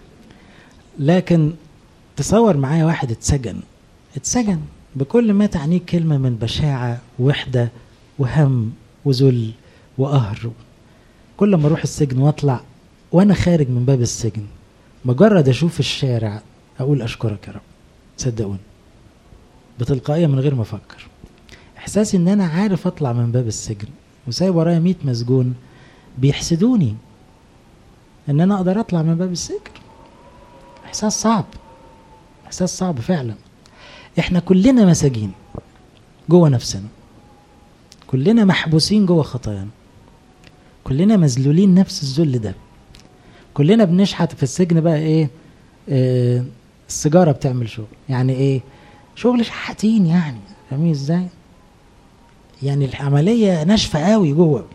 Speaker 1: لكن تصور معايا واحد اتسجن اتسجن بكل ما تعنيه كلمة من بشاعة وحدة وهم وذل وقهر كل ما اروح السجن واطلع وانا خارج من باب السجن مجرد اشوف الشارع اقول اشكرك يا رب صدقوني بتلقائيه من غير ما افكر احساسي ان انا عارف اطلع من باب السجن وسايب ورايا 100 مسجون بيحسدوني ان انا اقدر اطلع من باب السجن احساس صعب احساس صعب فعلا احنا كلنا مساجين جوه نفسنا كلنا محبوسين جوه خطايانا كلنا مذلولين نفس الذل ده كلنا بنشحت في السجن بقى ايه آه السيجاره بتعمل شغل يعني ايه شغل شحاتين يعني فاهمين ازاي يعني العمليه ناشفه قوي جوه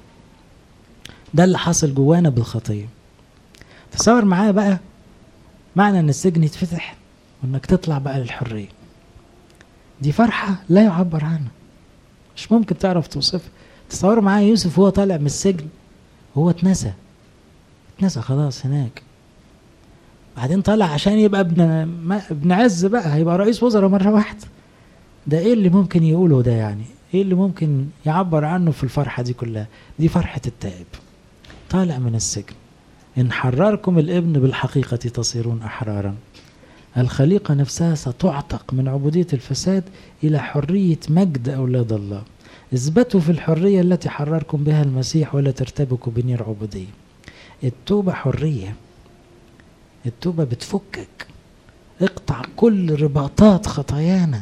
Speaker 1: ده اللي حاصل جوانا بالخطيه تصور معايا بقى معنى ان السجن يتفتح وانك تطلع بقى للحريه دي فرحه لا يعبر عنها مش ممكن تعرف توصفها تصوروا معايا يوسف وهو طالع من السجن هو اتنسى اتنسى خلاص هناك بعدين طلع عشان يبقى ابن ابن عز بقى هيبقى رئيس وزراء مره واحده ده ايه اللي ممكن يقوله ده يعني ايه اللي ممكن يعبر عنه في الفرحه دي كلها دي فرحه التائب طالع من السجن ان حرركم الابن بالحقيقه تصيرون احرارا الخليقه نفسها ستعتق من عبوديه الفساد الى حريه مجد اولاد الله اثبتوا في الحريه التي حرركم بها المسيح ولا ترتبكوا بنير عبوديه التوبه حريه التوبة بتفكك اقطع كل رباطات خطايانا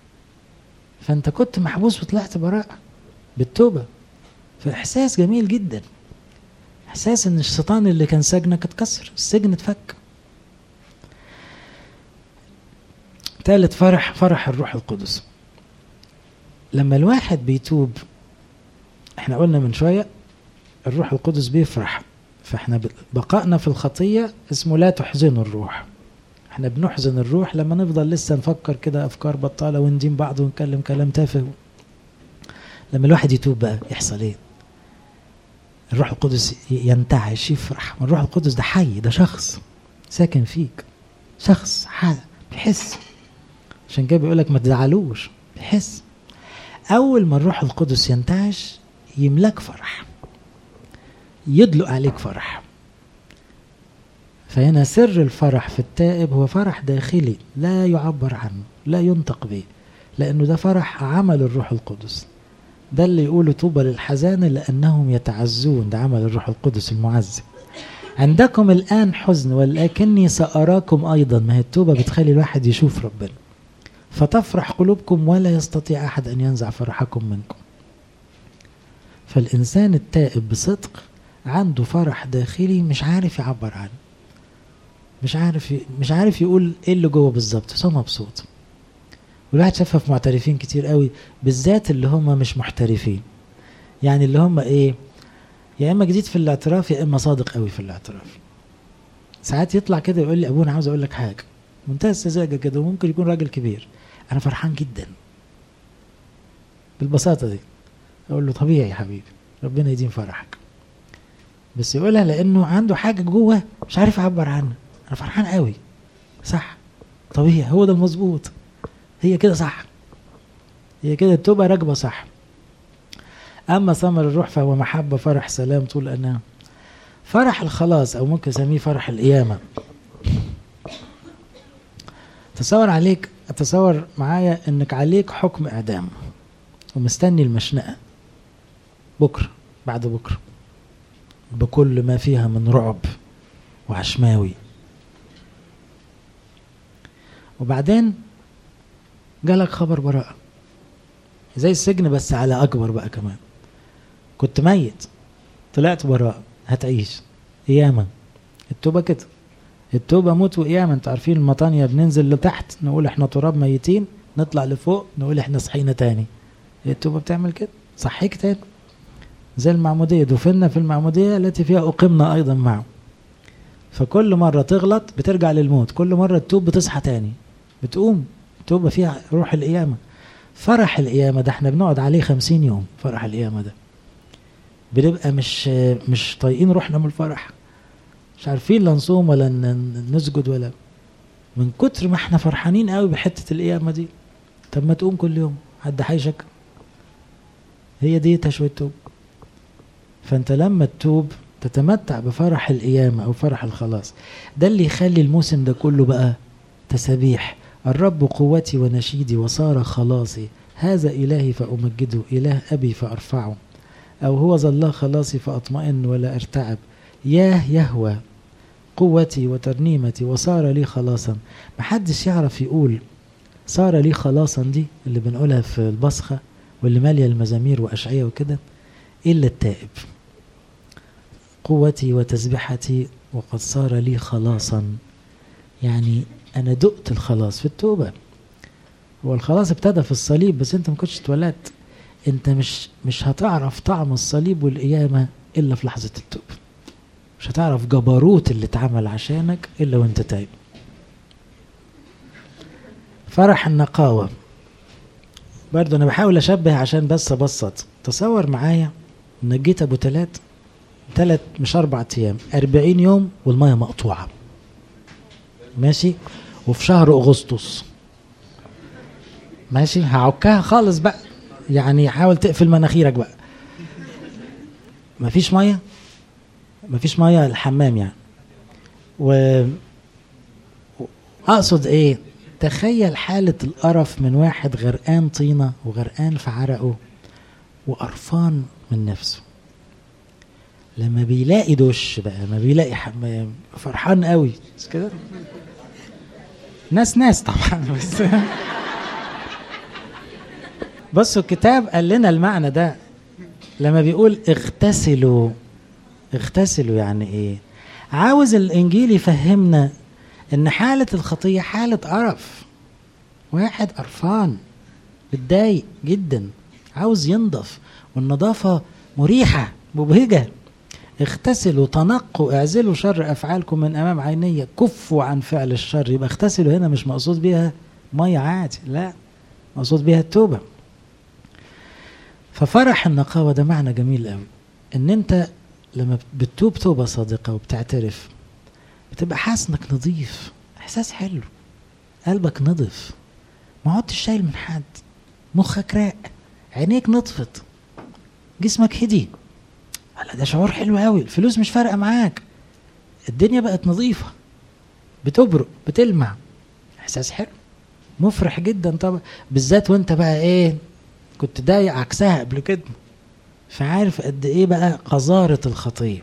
Speaker 1: فانت كنت محبوس وطلعت براءة بالتوبة فإحساس جميل جدا إحساس إن الشيطان اللي كان سجنك اتكسر السجن اتفك ثالث فرح فرح الروح القدس لما الواحد بيتوب احنا قلنا من شوية الروح القدس بيفرح فاحنا بقائنا في الخطية اسمه لا تحزنوا الروح احنا بنحزن الروح لما نفضل لسه نفكر كده افكار بطالة وندين بعض ونكلم كلام تافه لما الواحد يتوب بقى يحصل ايه الروح القدس ينتعش يفرح الروح القدس ده حي ده شخص ساكن فيك شخص حاجة بيحس عشان كده بيقول لك ما تزعلوش بيحس اول ما الروح القدس ينتعش يملاك فرح يدلق عليك فرح فهنا سر الفرح في التائب هو فرح داخلي لا يعبر عنه لا ينطق به لأنه ده فرح عمل الروح القدس ده اللي يقولوا طوبى للحزان لأنهم يتعزون ده عمل الروح القدس المعزي عندكم الآن حزن ولكني سأراكم أيضا ما هي التوبة بتخلي الواحد يشوف ربنا فتفرح قلوبكم ولا يستطيع أحد أن ينزع فرحكم منكم فالإنسان التائب بصدق عنده فرح داخلي مش عارف يعبر عنه مش عارف مش عارف يقول ايه اللي جوه بالظبط بس هو مبسوط والواحد شافها في معترفين كتير قوي بالذات اللي هم مش محترفين يعني اللي هم ايه يا اما جديد في الاعتراف يا اما صادق قوي في الاعتراف ساعات يطلع كده يقول لي ابونا عاوز اقول لك حاجه منتهى السذاجه كده وممكن يكون راجل كبير انا فرحان جدا بالبساطه دي اقول له طبيعي يا حبيبي ربنا يديم فرحك بس يقولها لانه عنده حاجه جوه مش عارف يعبر عنها انا فرحان قوي صح طبيعي هو ده المظبوط هي كده صح هي كده التوبه راكبه صح اما ثمر الروح فهو محبه فرح سلام طول انام فرح الخلاص او ممكن اسميه فرح القيامه تصور عليك تصور معايا انك عليك حكم اعدام ومستني المشنقه بكره بعد بكره بكل ما فيها من رعب وعشماوي وبعدين جالك خبر براءة زي السجن بس على أكبر بقى كمان كنت ميت طلعت براءة هتعيش قيامة التوبة كده التوبة موت وقيامة انتوا عارفين المطانية بننزل لتحت نقول احنا تراب ميتين نطلع لفوق نقول احنا صحينا تاني التوبة بتعمل كده صحيك تاني زي المعمودية دفنا في المعمودية التي فيها أقمنا أيضا معه فكل مرة تغلط بترجع للموت كل مرة تتوب بتصحى تاني بتقوم توبة فيها روح القيامة فرح القيامة ده احنا بنقعد عليه خمسين يوم فرح القيامة ده بنبقى مش مش طايقين روحنا من الفرح مش عارفين لا نصوم ولا نسجد ولا من كتر ما احنا فرحانين قوي بحتة القيامة دي طب ما تقوم كل يوم حد حيشك هي دي تشوية توب فانت لما تتوب تتمتع بفرح القيامة أو فرح الخلاص ده اللي يخلي الموسم ده كله بقى تسابيح الرب قوتي ونشيدي وصار خلاصي هذا إلهي فأمجده إله أبي فأرفعه أو هو ظل خلاصي فأطمئن ولا أرتعب ياه يهوى قوتي وترنيمتي وصار لي خلاصا محدش يعرف يقول صار لي خلاصا دي اللي بنقولها في البصخة واللي مالية المزامير وأشعية وكده إلا التائب قوتي وتسبحتي وقد صار لي خلاصا يعني أنا دقت الخلاص في التوبة هو الخلاص ابتدى في الصليب بس أنت ما كنتش اتولدت أنت مش مش هتعرف طعم الصليب والقيامة إلا في لحظة التوبة مش هتعرف جبروت اللي اتعمل عشانك إلا وأنت تايب فرح النقاوة برضه أنا بحاول أشبه عشان بس أبسط تصور معايا إنك جيت أبو تلات تلات مش أربع أيام أربعين يوم والمية مقطوعة ماشي وفي شهر أغسطس ماشي هعكها خالص بقى يعني حاول تقفل مناخيرك بقى مفيش مية مفيش مية الحمام يعني و أقصد إيه تخيل حالة القرف من واحد غرقان طينة وغرقان في عرقه وقرفان من نفسه لما بيلاقي دش بقى ما بيلاقي حمام فرحان قوي مش كده ناس ناس طبعا بس بصوا الكتاب قال لنا المعنى ده لما بيقول اغتسلوا اغتسلوا يعني ايه عاوز الانجيل يفهمنا ان حالة الخطية حالة قرف واحد قرفان متضايق جدا عاوز ينضف والنظافة مريحة مبهجة اغتسلوا تنقوا اعزلوا شر افعالكم من امام عيني كفوا عن فعل الشر يبقى اغتسلوا هنا مش مقصود بيها ميه عادي لا مقصود بيها التوبه ففرح النقاوه ده معنى جميل قوي ان انت لما بتتوب توبه صادقه وبتعترف بتبقى حاسس انك نظيف احساس حلو قلبك نضف ما عدتش شايل من حد مخك راق عينيك نطفت جسمك هدي لا ده شعور حلو قوي الفلوس مش فارقه معاك الدنيا بقت نظيفه بتبرق بتلمع احساس حلو مفرح جدا طبعا بالذات وانت بقى ايه كنت ضايق عكسها قبل كده فعارف قد ايه بقى قذاره الخطيه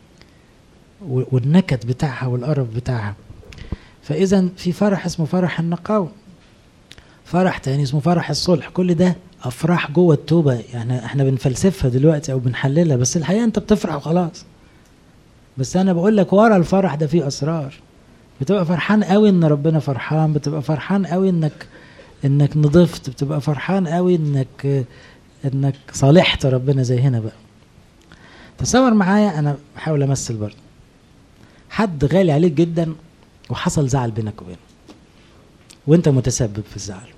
Speaker 1: والنكد بتاعها والقرف بتاعها فاذا في فرح اسمه فرح النقاوه فرح تاني اسمه فرح الصلح كل ده افراح جوه التوبه يعني احنا بنفلسفها دلوقتي او بنحللها بس الحقيقه انت بتفرح وخلاص بس انا بقول لك ورا الفرح ده فيه اسرار بتبقى فرحان قوي ان ربنا فرحان بتبقى فرحان قوي انك انك نضفت بتبقى فرحان قوي انك انك صالحت ربنا زي هنا بقى تصور معايا انا بحاول امثل برضه حد غالي عليك جدا وحصل زعل بينك وبينه وانت متسبب في الزعل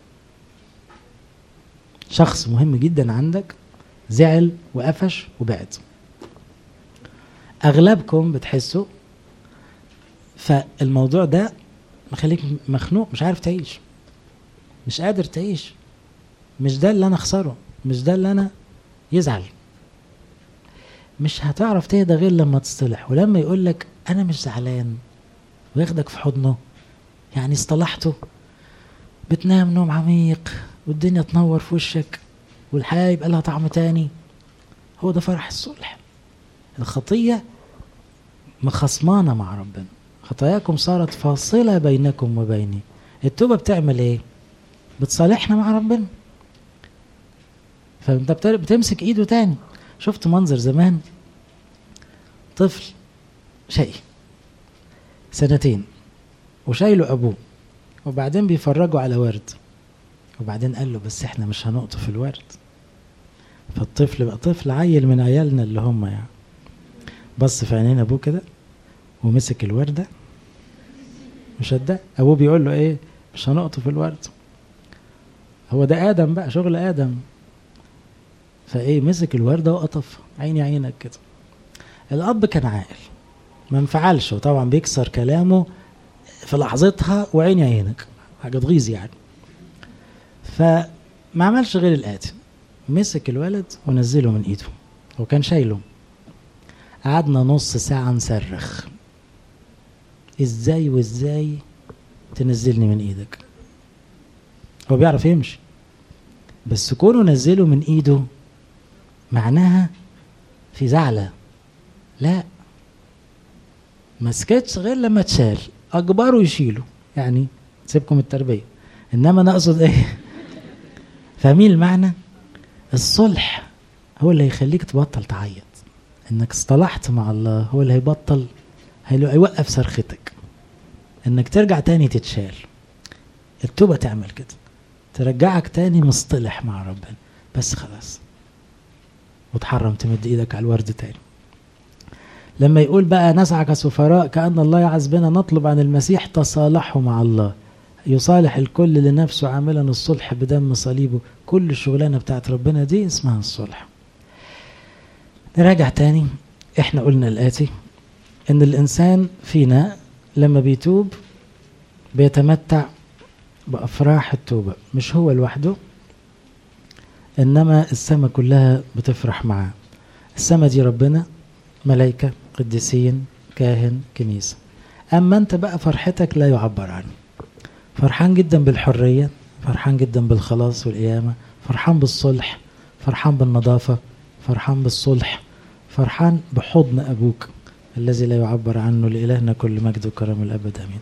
Speaker 1: شخص مهم جدا عندك زعل وقفش وبعد اغلبكم بتحسوا فالموضوع ده مخليك مخنوق مش عارف تعيش مش قادر تعيش مش ده اللي انا اخسره مش ده اللي انا يزعل مش هتعرف تهدى غير لما تصطلح ولما يقول لك انا مش زعلان وياخدك في حضنه يعني اصطلحته بتنام نوم عميق والدنيا تنور في وشك والحياة يبقى لها طعم تاني هو ده فرح الصلح الخطية مخصمانة مع ربنا خطاياكم صارت فاصلة بينكم وبيني التوبة بتعمل ايه بتصالحنا مع ربنا فانت بتمسك ايده تاني شفت منظر زمان طفل شقي سنتين وشايله ابوه وبعدين بيفرجوا على ورد وبعدين قال له بس احنا مش هنقطف الورد فالطفل بقى طفل عيل من عيالنا اللي هم يعني بص في عينين ابوه كده ومسك الورده وشدها ابوه بيقول له ايه مش هنقطف الورد هو ده ادم بقى شغل ادم فايه مسك الورده وقطف عيني عينك كده الاب كان عاقل ما انفعلش وطبعا بيكسر كلامه في لحظتها وعيني عينك حاجه تغيظ يعني فما عملش غير الاتي مسك الولد ونزله من ايده هو كان شايله قعدنا نص ساعة نصرخ ازاي وازاي تنزلني من ايدك هو بيعرف يمشي بس كونه نزله من ايده معناها في زعلة لا ما سكتش غير لما اتشال اجبره يشيله يعني سيبكم التربية انما انا اقصد ايه فاهمين المعنى الصلح هو اللي هيخليك تبطل تعيط انك اصطلحت مع الله هو اللي هيبطل هيوقف صرختك انك ترجع تاني تتشال التوبة تعمل كده ترجعك تاني مصطلح مع ربنا بس خلاص وتحرم تمد ايدك على الورد تاني لما يقول بقى نسعى كسفراء كأن الله يعز بنا نطلب عن المسيح تصالحه مع الله يصالح الكل لنفسه عاملا الصلح بدم صليبه كل الشغلانة بتاعت ربنا دي اسمها الصلح نراجع تاني احنا قلنا الآتي ان الانسان فينا لما بيتوب بيتمتع بأفراح التوبة مش هو لوحده إنما السماء كلها بتفرح معاه السماء دي ربنا ملائكة قديسين كاهن كنيسة أما أنت بقى فرحتك لا يعبر عنه فرحان جدا بالحرية فرحان جدا بالخلاص والقيامة فرحان بالصلح فرحان بالنظافة فرحان بالصلح فرحان بحضن أبوك الذي لا يعبر عنه لإلهنا كل مجد وكرم الأبد آمين